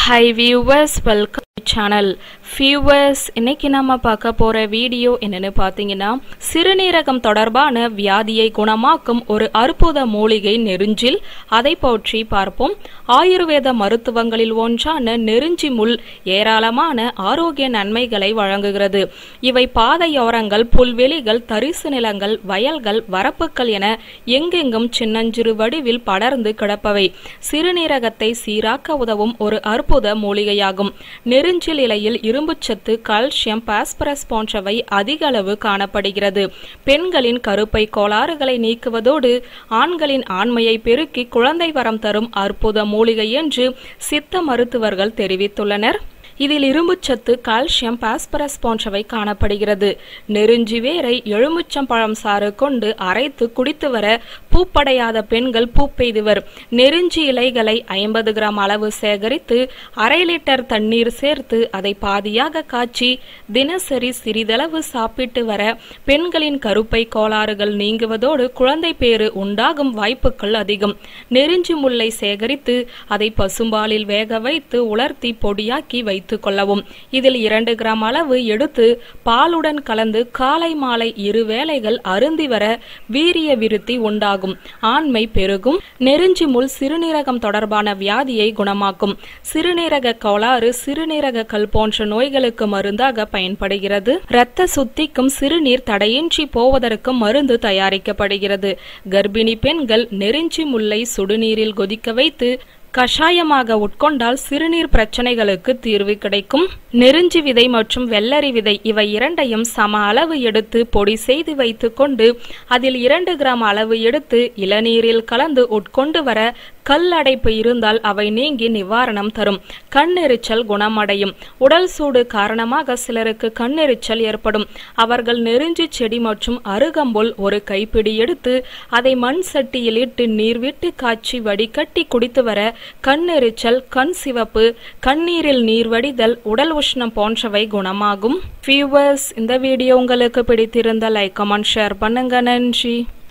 high viewers welcome channel viewers இன்னைக்கு நம்ம பார்க்க போற வீடியோ என்னன்னு பார்த்தீங்கன்னா சிறுநீரகம் தொடர்பான வியாதியை குணமாக்கும் ஒரு அற்புத மூலிகை நெருஞ்சில் அதை பற்றி பார்ப்போம் ஆயுர்வேத மருத்துவங்களில் ஒன்றான நெருஞ்சி முள் ஏராளமான ஆரோக்கிய நன்மைகளை வழங்குகிறது இவை பாதையோரங்கள் புல்வெளிகள் தரிசு நிலங்கள் வயல்கள் வரப்புகள் என எங்கெங்கும் சின்னஞ்சிறு வடிவில் படர்ந்து கிடப்பவை சிறுநீரகத்தை சீராக்க உதவும் ஒரு அற்புத மூலிகையாகும் நெருஞ்சில் இலையில் இரும்புச்சத்து கால்சியம் பாஸ்பரஸ் போன்றவை அதிக அளவு காணப்படுகிறது பெண்களின் கருப்பை கோளாறுகளை நீக்குவதோடு ஆண்களின் ஆண்மையை பெருக்கி குழந்தை வரம் தரும் அற்புத மூலிகை என்று சித்த மருத்துவர்கள் தெரிவித்துள்ளனர் இதில் இரும்புச்சத்து கால்சியம் பாஸ்பரஸ் போன்றவை காணப்படுகிறது நெருஞ்சி வேரை எலுமிச்சம்பழம் சாறு கொண்டு அரைத்து குடித்து வர பூப்படையாத பெண்கள் பூப்பெய்துவர் நெருஞ்சி இலைகளை ஐம்பது கிராம் அளவு சேகரித்து அரை லிட்டர் தண்ணீர் சேர்த்து அதை பாதியாக காய்ச்சி தினசரி சிறிதளவு சாப்பிட்டு வர பெண்களின் கருப்பை கோளாறுகள் நீங்குவதோடு குழந்தை பேறு உண்டாகும் வாய்ப்புகள் அதிகம் நெருஞ்சி முல்லை சேகரித்து அதை பசும்பாலில் வேக வைத்து உலர்த்தி பொடியாக்கி வைத்துக் கொள்ளவும் இதில் இரண்டு கிராம் அளவு எடுத்து பாலுடன் கலந்து காலை மாலை இரு வேளைகள் அருந்தி வர வீரிய விருத்தி உண்டாகும் ஆண்மை பெருகும் நெருஞ்சி முள் சிறுநீரகம் தொடர்பான வியாதியை குணமாக்கும் சிறுநீரக கோளாறு சிறுநீரக கல் போன்ற நோய்களுக்கு மருந்தாக பயன்படுகிறது இரத்த சுத்திக்கும் சிறுநீர் தடையின்றி போவதற்கு மருந்து தயாரிக்கப்படுகிறது கர்ப்பிணி பெண்கள் நெருஞ்சி முல்லை சுடுநீரில் கொதிக்க வைத்து கஷாயமாக உட்கொண்டால் சிறுநீர் பிரச்சனைகளுக்கு தீர்வு கிடைக்கும் நெருஞ்சி விதை மற்றும் வெள்ளரி விதை இவை இரண்டையும் சம அளவு எடுத்து பொடி செய்து வைத்துக் கொண்டு அதில் இரண்டு கிராம் அளவு எடுத்து இளநீரில் கலந்து உட்கொண்டு வர கல் அடைப்பு இருந்தால் அவை நீங்கி நிவாரணம் தரும் கண்ணெரிச்சல் குணமடையும் உடல் சூடு காரணமாக சிலருக்கு கண்ணெரிச்சல் ஏற்படும் அவர்கள் நெருஞ்சி செடி மற்றும் அருகம்புல் ஒரு கைப்பிடி எடுத்து அதை மண் சட்டியில் இட்டு நீர் விட்டு காய்ச்சி வடிகட்டி குடித்து வர கண்ணெரிச்சல் கண் சிவப்பு கண்ணீரில் நீர் வடிதல் உடல் உஷ்ணம் போன்றவை குணமாகும் வியூவர்ஸ் இந்த வீடியோ உங்களுக்கு பிடித்திருந்த லைக் கமெண்ட் ஷேர் பண்ணுங்க நன்றி